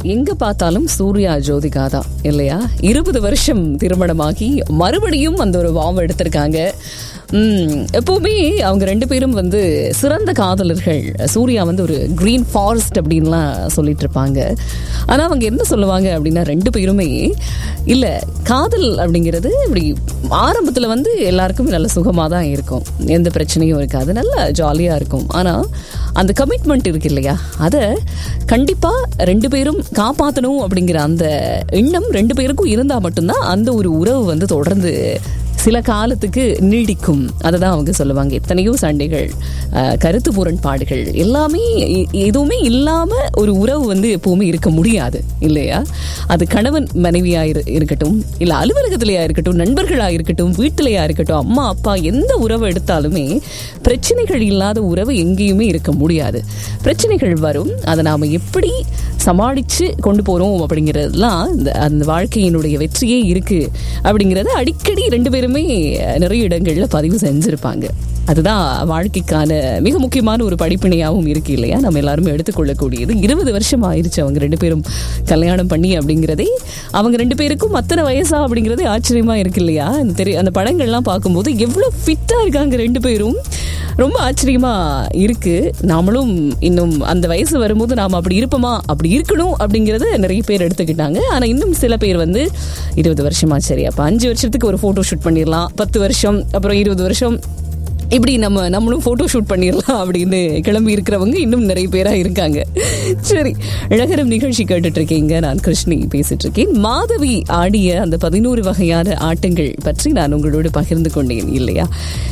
எங்க பார்த்தாலும் சூர்யா ஜோதிகா தான் இல்லையா இருபது வருஷம் திருமணமாகி மறுபடியும் அந்த ஒரு வாவ் எடுத்திருக்காங்க உம், எப்பவுமே அவங்க ரெண்டு பேரும் வந்து சிறந்த காதலர்கள் சூர்யா வந்து ஒரு கிரீன் ஃபாரஸ்ட் அப்படின்லாம் சொல்லிட்டு இருப்பாங்க ஆனா அவங்க என்ன சொல்லுவாங்க அப்படின்னா ரெண்டு பேருமே இல்ல காதல் அப்படிங்கிறது இப்படி ஆரம்பத்துல வந்து எல்லாருக்கும் நல்ல சுகமா தான் இருக்கும் எந்த பிரச்சனையும் இருக்காது நல்ல ஜாலியா இருக்கும் ஆனா அந்த கமிட்மெண்ட் இருக்கு இல்லையா அதை கண்டிப்பா ரெண்டு பேரும் காப்பாற்றணும் அப்படிங்கிற அந்த எண்ணம் ரெண்டு பேருக்கும் இருந்தா மட்டும்தான் அந்த ஒரு உறவு வந்து தொடர்ந்து சில காலத்துக்கு நீடிக்கும் அதை தான் அவங்க சொல்லுவாங்க எத்தனையோ சண்டைகள் அஹ், கருத்து முரண்பாடுகள் எல்லாமே எ- எதுவுமே இல்லாம ஒரு உறவு வந்து எப்பவுமே இருக்க முடியாது இல்லையா அது கணவன் மனைவியா இரு- இருக்கட்டும் இல்ல அலுவலகத்திலயா இருக்கட்டும் நண்பர்களா இருக்கட்டும் வீட்டிலையா இருக்கட்டும் அம்மா அப்பா எந்த உறவு எடுத்தாலுமே பிரச்சனைகள் இல்லாத உறவு எங்கேயுமே இருக்க முடியாது பிரச்சனைகள் வரும் அதை நாம எப்படி சமாளிச்சு கொண்டு போறோம் அப்படிங்கிறதுலாம் இந்த அந்த வாழ்க்கையினுடைய வெற்றியே இருக்கு அப்படிங்கறத அடிக்கடி ரெண்டு பேருமே நிறைய இடங்கள்ல பதிவு செஞ்சிருப்பாங்க அதுதான் வாழ்க்கைக்கான மிக முக்கியமான ஒரு படிப்பினையாகவும் இருக்கு இல்லையா நம்ம எல்லாருமே எடுத்துக்கொள்ளக்கூடியது இருபது வருஷம் ஆயிருச்சு அவங்க ரெண்டு பேரும் கல்யாணம் பண்ணி அப்படிங்கிறதே அவங்க ரெண்டு பேருக்கும் அத்தனை வயசா அப்படிங்கிறதே ஆச்சரியமா இருக்கு இல்லையா அந்த தெரி அந்த படங்கள்லாம் பார்க்கும்போது எவ்வளவு ஃபிட்டா இருக்காங்க ரெண்டு பேரும் ரொம்ப ஆச்சரியமா இருக்கு நாமளும் இன்னும் அந்த வயசு வரும்போது நாம அப்படி இருப்போமா அப்படி இருக்கணும் அப்படிங்கறத நிறைய பேர் எடுத்துக்கிட்டாங்க ஆனா இன்னும் சில பேர் வந்து இருபது வருஷமா சரி அப்ப அஞ்சு வருஷத்துக்கு ஒரு போட்டோ ஷூட் பண்ணிடலாம் பத்து வருஷம் அப்புறம் இருபது வருஷம் இப்படி நம்ம நம்மளும் போட்டோ ஷூட் பண்ணிடலாம் அப்படின்னு கிளம்பி இருக்கிறவங்க இன்னும் நிறைய பேரா இருக்காங்க சரி இழகரம் நிகழ்ச்சி கேட்டுட்டு இருக்கீங்க நான் கிருஷ்ணி பேசிட்டு இருக்கேன் மாதவி ஆடிய அந்த பதினோரு வகையான ஆட்டங்கள் பற்றி நான் உங்களோடு பகிர்ந்து கொண்டேன் இல்லையா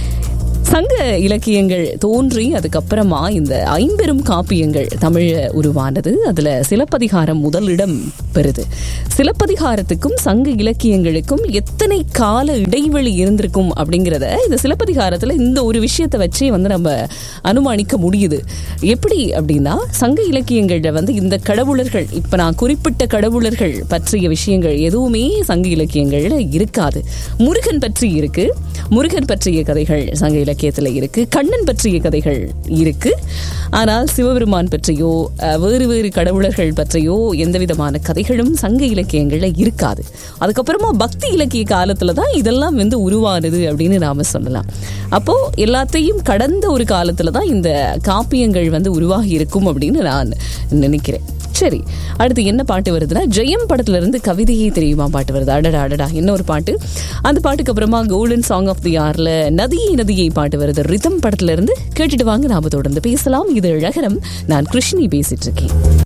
சங்க இலக்கியங்கள் தோன்றி அதுக்கப்புறமா இந்த ஐம்பெரும் காப்பியங்கள் தமிழ உருவானது அதுல சிலப்பதிகாரம் முதலிடம் பெறுது சிலப்பதிகாரத்துக்கும் சங்க இலக்கியங்களுக்கும் எத்தனை கால இடைவெளி இருந்திருக்கும் அப்படிங்கிறத இந்த சிலப்பதிகாரத்துல இந்த ஒரு விஷயத்தை வச்சே வந்து நம்ம அனுமானிக்க முடியுது எப்படி அப்படின்னா சங்க இலக்கியங்கள்ல வந்து இந்த கடவுளர்கள் இப்ப நான் குறிப்பிட்ட கடவுளர்கள் பற்றிய விஷயங்கள் எதுவுமே சங்க இலக்கியங்கள்ல இருக்காது முருகன் பற்றி இருக்கு முருகன் பற்றிய கதைகள் சங்க இலக்கியத்துல இருக்கு கண்ணன் பற்றிய கதைகள் இருக்கு ஆனால் சிவபெருமான் பற்றியோ அஹ், வேறு வேறு கடவுளர்கள் பற்றியோ எந்த விதமான கதைகளும் சங்க இலக்கியங்கள்ல இருக்காது அதுக்கப்புறமா பக்தி இலக்கிய காலத்துல தான் இதெல்லாம் வந்து உருவானது அப்படின்னு நாம சொல்லலாம் அப்போ எல்லாத்தையும் கடந்த ஒரு காலத்துல தான் இந்த காப்பியங்கள் வந்து உருவாகி இருக்கும் அப்படின்னு நான் நினைக்கிறேன் சரி அடுத்து என்ன பாட்டு வருதுன்னா ஜெயம் படத்துல இருந்து கவிதையே தெரியுமா பாட்டு வருது அடடா அடடா என்ன ஒரு பாட்டு அந்த பாட்டுக்கு அப்புறமா கோல்டன் சாங் ஆஃப் தி ஆர்ல நதியை நதியை பாட்டு வருது ரிதம் படத்துல இருந்து கேட்டுட்டு வாங்க நாம தொடர்ந்து பேசலாம் இது அழகரம் நான் கிருஷ்ணி பேசிட்டு இருக்கேன்